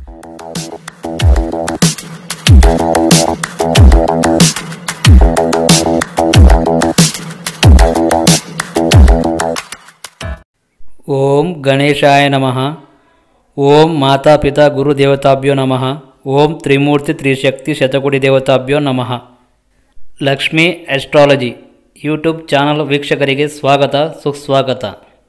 ಓಂ ಗಣೇಶಾಯ ನಮಃ ಓಂ ಮಾತಾಪಿತಾ ಗುರುದೇವತಾಭ್ಯೋ ನಮಃ ಓಂ ತ್ರಿಮೂರ್ತಿ ತ್ರಿಶಕ್ತಿ ಶತಕೋಟಿ ದೇವತಾಭ್ಯೋ ನಮಃ ಲಕ್ಷ್ಮೀ ಆಸ್ಟ್ರಾಲಜಿ ಯೂಟ್ಯೂಬ್ ಚಾನಲ್ ವೀಕ್ಷಕರಿಗೆ ಸ್ವಾಗತ ಸುಸ್ವಾಗತ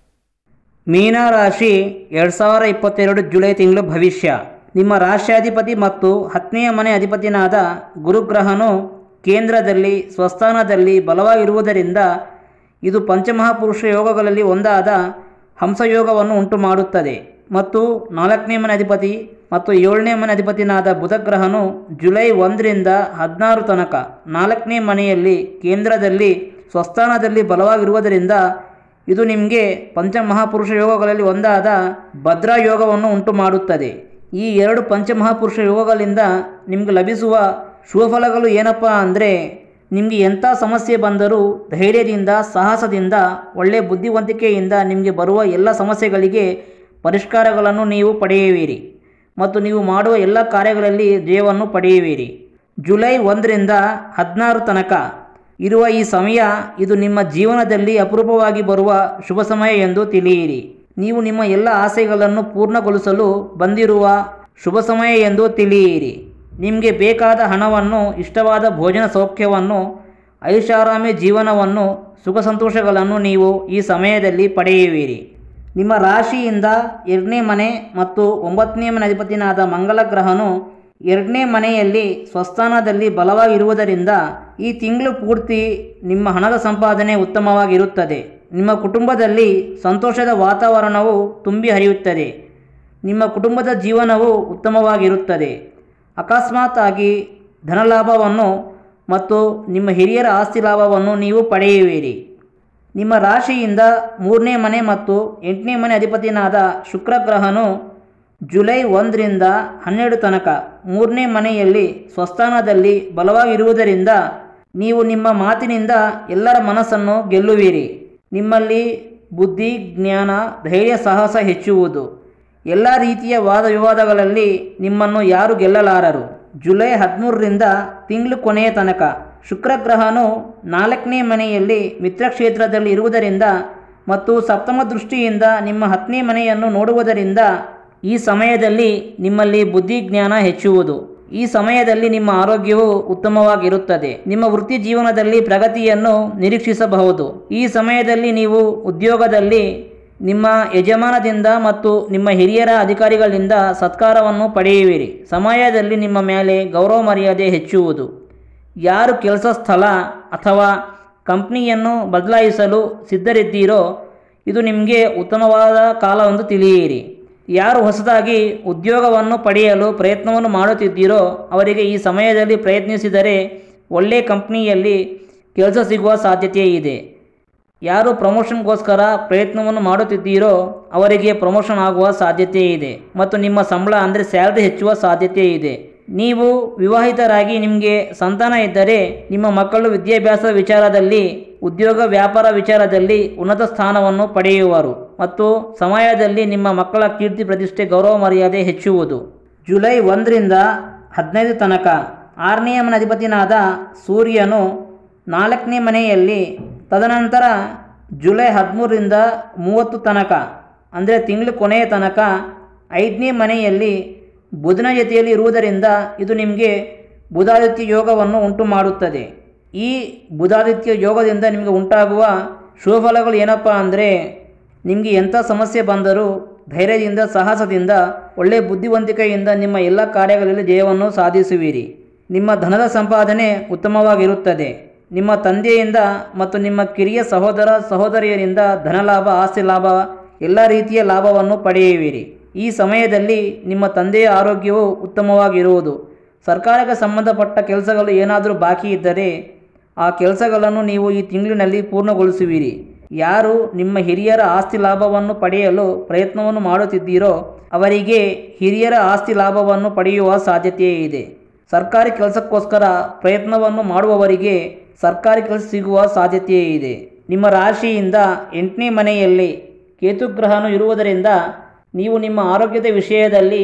ಮೀನ ರಾಶಿ ಎರಡು ಸಾವಿರ ಇಪ್ಪತ್ತೆರಡು ಜುಲೈ ತಿಂಗಳು ಭವಿಷ್ಯ ನಿಮ್ಮ ರಾಶ್ಯಾಧಿಪತಿ ಮತ್ತು ಹತ್ತನೆಯ ಮನೆ ಅಧಿಪತಿನಾದ ಗುರುಗ್ರಹನು ಕೇಂದ್ರದಲ್ಲಿ ಸ್ವಸ್ಥಾನದಲ್ಲಿ ಬಲವಾಗಿರುವುದರಿಂದ ಇದು ಪಂಚಮಹಾಪುರುಷ ಯೋಗಗಳಲ್ಲಿ ಒಂದಾದ ಹಂಸಯೋಗವನ್ನು ಉಂಟು ಮಾಡುತ್ತದೆ ಮತ್ತು ನಾಲ್ಕನೇ ಮನೆ ಅಧಿಪತಿ ಮತ್ತು ಏಳನೇ ಮನೆ ಅಧಿಪತಿನಾದ ಬುಧಗ್ರಹನು ಜುಲೈ ಒಂದರಿಂದ ಹದಿನಾರು ತನಕ ನಾಲ್ಕನೇ ಮನೆಯಲ್ಲಿ ಕೇಂದ್ರದಲ್ಲಿ ಸ್ವಸ್ಥಾನದಲ್ಲಿ ಬಲವಾಗಿರುವುದರಿಂದ ಇದು ನಿಮಗೆ ಪಂಚಮಹಾಪುರುಷ ಯೋಗಗಳಲ್ಲಿ ಒಂದಾದ ಭದ್ರಾ ಯೋಗವನ್ನು ಉಂಟು ಮಾಡುತ್ತದೆ ಈ ಎರಡು ಪಂಚಮಹಾಪುರುಷ ಯೋಗಗಳಿಂದ ನಿಮಗೆ ಲಭಿಸುವ ಶುಭಫಲಗಳು ಏನಪ್ಪ ಅಂದರೆ ನಿಮಗೆ ಎಂಥ ಸಮಸ್ಯೆ ಬಂದರೂ ಧೈರ್ಯದಿಂದ ಸಾಹಸದಿಂದ ಒಳ್ಳೆಯ ಬುದ್ಧಿವಂತಿಕೆಯಿಂದ ನಿಮಗೆ ಬರುವ ಎಲ್ಲ ಸಮಸ್ಯೆಗಳಿಗೆ ಪರಿಷ್ಕಾರಗಳನ್ನು ನೀವು ಪಡೆಯುವಿರಿ ಮತ್ತು ನೀವು ಮಾಡುವ ಎಲ್ಲ ಕಾರ್ಯಗಳಲ್ಲಿ ಜಯವನ್ನು ಪಡೆಯುವಿರಿ ಜುಲೈ ಒಂದರಿಂದ ಹದಿನಾರು ತನಕ ಇರುವ ಈ ಸಮಯ ಇದು ನಿಮ್ಮ ಜೀವನದಲ್ಲಿ ಅಪರೂಪವಾಗಿ ಬರುವ ಶುಭ ಸಮಯ ಎಂದು ತಿಳಿಯಿರಿ ನೀವು ನಿಮ್ಮ ಎಲ್ಲ ಆಸೆಗಳನ್ನು ಪೂರ್ಣಗೊಳಿಸಲು ಬಂದಿರುವ ಶುಭ ಸಮಯ ಎಂದು ತಿಳಿಯಿರಿ ನಿಮಗೆ ಬೇಕಾದ ಹಣವನ್ನು ಇಷ್ಟವಾದ ಭೋಜನ ಸೌಖ್ಯವನ್ನು ಐಷಾರಾಮಿ ಜೀವನವನ್ನು ಸುಖ ಸಂತೋಷಗಳನ್ನು ನೀವು ಈ ಸಮಯದಲ್ಲಿ ಪಡೆಯುವಿರಿ ನಿಮ್ಮ ರಾಶಿಯಿಂದ ಎರಡನೇ ಮನೆ ಮತ್ತು ಒಂಬತ್ತನೇ ಮನೆ ಅಧಿಪತಿನಾದ ಮಂಗಲ ಗ್ರಹನು ಎರಡನೇ ಮನೆಯಲ್ಲಿ ಸ್ವಸ್ಥಾನದಲ್ಲಿ ಬಲವಾಗಿರುವುದರಿಂದ ಈ ತಿಂಗಳು ಪೂರ್ತಿ ನಿಮ್ಮ ಹಣದ ಸಂಪಾದನೆ ಉತ್ತಮವಾಗಿರುತ್ತದೆ ನಿಮ್ಮ ಕುಟುಂಬದಲ್ಲಿ ಸಂತೋಷದ ವಾತಾವರಣವು ತುಂಬಿ ಹರಿಯುತ್ತದೆ ನಿಮ್ಮ ಕುಟುಂಬದ ಜೀವನವು ಉತ್ತಮವಾಗಿರುತ್ತದೆ ಅಕಸ್ಮಾತ್ ಆಗಿ ಧನಲಾಭವನ್ನು ಮತ್ತು ನಿಮ್ಮ ಹಿರಿಯರ ಆಸ್ತಿ ಲಾಭವನ್ನು ನೀವು ಪಡೆಯುವಿರಿ ನಿಮ್ಮ ರಾಶಿಯಿಂದ ಮೂರನೇ ಮನೆ ಮತ್ತು ಎಂಟನೇ ಮನೆ ಅಧಿಪತಿನಾದ ಶುಕ್ರಗ್ರಹನು ಜುಲೈ ಒಂದರಿಂದ ಹನ್ನೆರಡು ತನಕ ಮೂರನೇ ಮನೆಯಲ್ಲಿ ಸ್ವಸ್ಥಾನದಲ್ಲಿ ಬಲವಾಗಿರುವುದರಿಂದ ನೀವು ನಿಮ್ಮ ಮಾತಿನಿಂದ ಎಲ್ಲರ ಮನಸ್ಸನ್ನು ಗೆಲ್ಲುವಿರಿ ನಿಮ್ಮಲ್ಲಿ ಬುದ್ಧಿ ಜ್ಞಾನ ಧೈರ್ಯ ಸಾಹಸ ಹೆಚ್ಚುವುದು ಎಲ್ಲ ರೀತಿಯ ವಾದ ವಿವಾದಗಳಲ್ಲಿ ನಿಮ್ಮನ್ನು ಯಾರು ಗೆಲ್ಲಲಾರರು ಜುಲೈ ಹದಿಮೂರರಿಂದ ತಿಂಗಳು ಕೊನೆಯ ತನಕ ಶುಕ್ರಗ್ರಹನು ನಾಲ್ಕನೇ ಮನೆಯಲ್ಲಿ ಮಿತ್ರಕ್ಷೇತ್ರದಲ್ಲಿ ಇರುವುದರಿಂದ ಮತ್ತು ಸಪ್ತಮ ದೃಷ್ಟಿಯಿಂದ ನಿಮ್ಮ ಹತ್ತನೇ ಮನೆಯನ್ನು ನೋಡುವುದರಿಂದ ಈ ಸಮಯದಲ್ಲಿ ನಿಮ್ಮಲ್ಲಿ ಬುದ್ಧಿ ಜ್ಞಾನ ಹೆಚ್ಚುವುದು ಈ ಸಮಯದಲ್ಲಿ ನಿಮ್ಮ ಆರೋಗ್ಯವು ಉತ್ತಮವಾಗಿರುತ್ತದೆ ನಿಮ್ಮ ವೃತ್ತಿ ಜೀವನದಲ್ಲಿ ಪ್ರಗತಿಯನ್ನು ನಿರೀಕ್ಷಿಸಬಹುದು ಈ ಸಮಯದಲ್ಲಿ ನೀವು ಉದ್ಯೋಗದಲ್ಲಿ ನಿಮ್ಮ ಯಜಮಾನದಿಂದ ಮತ್ತು ನಿಮ್ಮ ಹಿರಿಯರ ಅಧಿಕಾರಿಗಳಿಂದ ಸತ್ಕಾರವನ್ನು ಪಡೆಯುವಿರಿ ಸಮಯದಲ್ಲಿ ನಿಮ್ಮ ಮೇಲೆ ಗೌರವ ಮರ್ಯಾದೆ ಹೆಚ್ಚುವುದು ಯಾರು ಕೆಲಸ ಸ್ಥಳ ಅಥವಾ ಕಂಪ್ನಿಯನ್ನು ಬದಲಾಯಿಸಲು ಸಿದ್ಧರಿದ್ದೀರೋ ಇದು ನಿಮಗೆ ಉತ್ತಮವಾದ ಕಾಲವೆಂದು ತಿಳಿಯಿರಿ ಯಾರು ಹೊಸದಾಗಿ ಉದ್ಯೋಗವನ್ನು ಪಡೆಯಲು ಪ್ರಯತ್ನವನ್ನು ಮಾಡುತ್ತಿದ್ದೀರೋ ಅವರಿಗೆ ಈ ಸಮಯದಲ್ಲಿ ಪ್ರಯತ್ನಿಸಿದರೆ ಒಳ್ಳೆಯ ಕಂಪ್ನಿಯಲ್ಲಿ ಕೆಲಸ ಸಿಗುವ ಸಾಧ್ಯತೆ ಇದೆ ಯಾರು ಪ್ರಮೋಷನ್ಗೋಸ್ಕರ ಪ್ರಯತ್ನವನ್ನು ಮಾಡುತ್ತಿದ್ದೀರೋ ಅವರಿಗೆ ಪ್ರಮೋಷನ್ ಆಗುವ ಸಾಧ್ಯತೆ ಇದೆ ಮತ್ತು ನಿಮ್ಮ ಸಂಬಳ ಅಂದರೆ ಸ್ಯಾಲ್ರಿ ಹೆಚ್ಚುವ ಸಾಧ್ಯತೆ ಇದೆ ನೀವು ವಿವಾಹಿತರಾಗಿ ನಿಮಗೆ ಸಂತಾನ ಇದ್ದರೆ ನಿಮ್ಮ ಮಕ್ಕಳು ವಿದ್ಯಾಭ್ಯಾಸ ವಿಚಾರದಲ್ಲಿ ಉದ್ಯೋಗ ವ್ಯಾಪಾರ ವಿಚಾರದಲ್ಲಿ ಉನ್ನತ ಸ್ಥಾನವನ್ನು ಪಡೆಯುವರು ಮತ್ತು ಸಮಯದಲ್ಲಿ ನಿಮ್ಮ ಮಕ್ಕಳ ಕೀರ್ತಿ ಪ್ರತಿಷ್ಠೆ ಗೌರವ ಮರ್ಯಾದೆ ಹೆಚ್ಚುವುದು ಜುಲೈ ಒಂದರಿಂದ ಹದಿನೈದು ತನಕ ಆರನೆಯ ಮನೆ ಅಧಿಪತಿನಾದ ಸೂರ್ಯನು ನಾಲ್ಕನೇ ಮನೆಯಲ್ಲಿ ತದನಂತರ ಜುಲೈ ಹದಿಮೂರರಿಂದ ಮೂವತ್ತು ತನಕ ಅಂದರೆ ತಿಂಗಳು ಕೊನೆಯ ತನಕ ಐದನೇ ಮನೆಯಲ್ಲಿ ಬುಧನ ಜೊತೆಯಲ್ಲಿ ಇರುವುದರಿಂದ ಇದು ನಿಮಗೆ ಬುಧಾದಿತ್ಯ ಯೋಗವನ್ನು ಉಂಟು ಮಾಡುತ್ತದೆ ಈ ಬುಧಾದಿತ್ಯ ಯೋಗದಿಂದ ನಿಮಗೆ ಉಂಟಾಗುವ ಶುಭಫಲಗಳು ಏನಪ್ಪ ಅಂದರೆ ನಿಮಗೆ ಎಂಥ ಸಮಸ್ಯೆ ಬಂದರೂ ಧೈರ್ಯದಿಂದ ಸಾಹಸದಿಂದ ಒಳ್ಳೆಯ ಬುದ್ಧಿವಂತಿಕೆಯಿಂದ ನಿಮ್ಮ ಎಲ್ಲ ಕಾರ್ಯಗಳಲ್ಲಿ ಜಯವನ್ನು ಸಾಧಿಸುವಿರಿ ನಿಮ್ಮ ಧನದ ಸಂಪಾದನೆ ಉತ್ತಮವಾಗಿರುತ್ತದೆ ನಿಮ್ಮ ತಂದೆಯಿಂದ ಮತ್ತು ನಿಮ್ಮ ಕಿರಿಯ ಸಹೋದರ ಸಹೋದರಿಯರಿಂದ ಧನಲಾಭ ಆಸ್ತಿ ಲಾಭ ಎಲ್ಲ ರೀತಿಯ ಲಾಭವನ್ನು ಪಡೆಯುವಿರಿ ಈ ಸಮಯದಲ್ಲಿ ನಿಮ್ಮ ತಂದೆಯ ಆರೋಗ್ಯವು ಉತ್ತಮವಾಗಿರುವುದು ಸರ್ಕಾರಕ್ಕೆ ಸಂಬಂಧಪಟ್ಟ ಕೆಲಸಗಳು ಏನಾದರೂ ಬಾಕಿ ಇದ್ದರೆ ಆ ಕೆಲಸಗಳನ್ನು ನೀವು ಈ ತಿಂಗಳಿನಲ್ಲಿ ಪೂರ್ಣಗೊಳಿಸುವಿರಿ ಯಾರು ನಿಮ್ಮ ಹಿರಿಯರ ಆಸ್ತಿ ಲಾಭವನ್ನು ಪಡೆಯಲು ಪ್ರಯತ್ನವನ್ನು ಮಾಡುತ್ತಿದ್ದೀರೋ ಅವರಿಗೆ ಹಿರಿಯರ ಆಸ್ತಿ ಲಾಭವನ್ನು ಪಡೆಯುವ ಸಾಧ್ಯತೆ ಇದೆ ಸರ್ಕಾರಿ ಕೆಲಸಕ್ಕೋಸ್ಕರ ಪ್ರಯತ್ನವನ್ನು ಮಾಡುವವರಿಗೆ ಸರ್ಕಾರಿ ಕೆಲಸ ಸಿಗುವ ಸಾಧ್ಯತೆ ಇದೆ ನಿಮ್ಮ ರಾಶಿಯಿಂದ ಎಂಟನೇ ಮನೆಯಲ್ಲಿ ಕೇತುಗ್ರಹನು ಇರುವುದರಿಂದ ನೀವು ನಿಮ್ಮ ಆರೋಗ್ಯದ ವಿಷಯದಲ್ಲಿ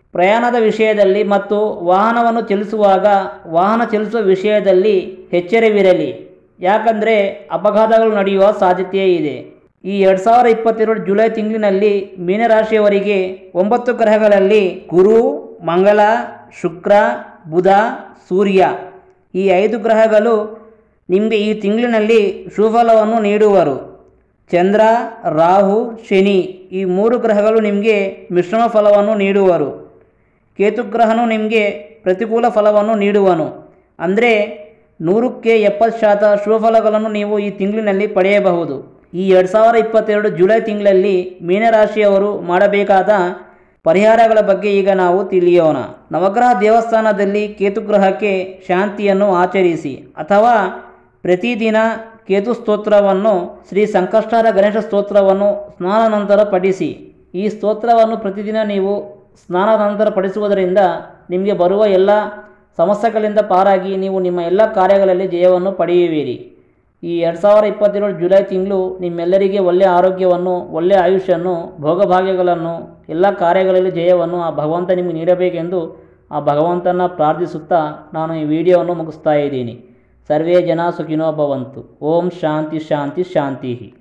ಪ್ರಯಾಣದ ವಿಷಯದಲ್ಲಿ ಮತ್ತು ವಾಹನವನ್ನು ಚಲಿಸುವಾಗ ವಾಹನ ಚಲಿಸುವ ವಿಷಯದಲ್ಲಿ ಎಚ್ಚರವಿರಲಿ ಯಾಕಂದರೆ ಅಪಘಾತಗಳು ನಡೆಯುವ ಸಾಧ್ಯತೆಯೇ ಇದೆ ಈ ಎರಡು ಸಾವಿರ ಇಪ್ಪತ್ತೆರಡು ಜುಲೈ ತಿಂಗಳಿನಲ್ಲಿ ಮೀನರಾಶಿಯವರಿಗೆ ಒಂಬತ್ತು ಗ್ರಹಗಳಲ್ಲಿ ಗುರು ಮಂಗಳ ಶುಕ್ರ ಬುಧ ಸೂರ್ಯ ಈ ಐದು ಗ್ರಹಗಳು ನಿಮಗೆ ಈ ತಿಂಗಳಿನಲ್ಲಿ ಶುಭಫಲವನ್ನು ನೀಡುವರು ಚಂದ್ರ ರಾಹು ಶನಿ ಈ ಮೂರು ಗ್ರಹಗಳು ನಿಮಗೆ ಮಿಶ್ರಮ ಫಲವನ್ನು ನೀಡುವರು ಕೇತುಗ್ರಹನು ನಿಮಗೆ ಪ್ರತಿಕೂಲ ಫಲವನ್ನು ನೀಡುವನು ಅಂದರೆ ನೂರಕ್ಕೆ ಎಪ್ಪತ್ತು ಶಾತ ಶುಭಫಲಗಳನ್ನು ನೀವು ಈ ತಿಂಗಳಿನಲ್ಲಿ ಪಡೆಯಬಹುದು ಈ ಎರಡು ಸಾವಿರ ಇಪ್ಪತ್ತೆರಡು ಜುಲೈ ತಿಂಗಳಲ್ಲಿ ಮೀನರಾಶಿಯವರು ಮಾಡಬೇಕಾದ ಪರಿಹಾರಗಳ ಬಗ್ಗೆ ಈಗ ನಾವು ತಿಳಿಯೋಣ ನವಗ್ರಹ ದೇವಸ್ಥಾನದಲ್ಲಿ ಕೇತುಗ್ರಹಕ್ಕೆ ಶಾಂತಿಯನ್ನು ಆಚರಿಸಿ ಅಥವಾ ಪ್ರತಿದಿನ ಕೇತು ಸ್ತೋತ್ರವನ್ನು ಶ್ರೀ ಸಂಕಷ್ಟಾರ ಗಣೇಶ ಸ್ತೋತ್ರವನ್ನು ಸ್ನಾನ ನಂತರ ಪಠಿಸಿ ಈ ಸ್ತೋತ್ರವನ್ನು ಪ್ರತಿದಿನ ನೀವು ಸ್ನಾನದ ನಂತರ ಪಠಿಸುವುದರಿಂದ ನಿಮಗೆ ಬರುವ ಎಲ್ಲ ಸಮಸ್ಯೆಗಳಿಂದ ಪಾರಾಗಿ ನೀವು ನಿಮ್ಮ ಎಲ್ಲ ಕಾರ್ಯಗಳಲ್ಲಿ ಜಯವನ್ನು ಪಡೆಯುವಿರಿ ಈ ಎರಡು ಸಾವಿರ ಇಪ್ಪತ್ತೆರಡು ಜುಲೈ ತಿಂಗಳು ನಿಮ್ಮೆಲ್ಲರಿಗೆ ಒಳ್ಳೆಯ ಆರೋಗ್ಯವನ್ನು ಒಳ್ಳೆಯ ಆಯುಷ್ಯನ್ನು ಭೋಗಭಾಗ್ಯಗಳನ್ನು ಎಲ್ಲ ಕಾರ್ಯಗಳಲ್ಲಿ ಜಯವನ್ನು ಆ ಭಗವಂತ ನಿಮಗೆ ನೀಡಬೇಕೆಂದು ಆ ಭಗವಂತನ ಪ್ರಾರ್ಥಿಸುತ್ತಾ ನಾನು ಈ ವಿಡಿಯೋವನ್ನು ಮುಗಿಸ್ತಾ ಇದ್ದೀನಿ ಸರ್ವೇ ಜನ ಸುಖಿನೋ ಭವಂತು ಓಂ ಶಾಂತಿ ಶಾಂತಿ ಶಾಂತಿ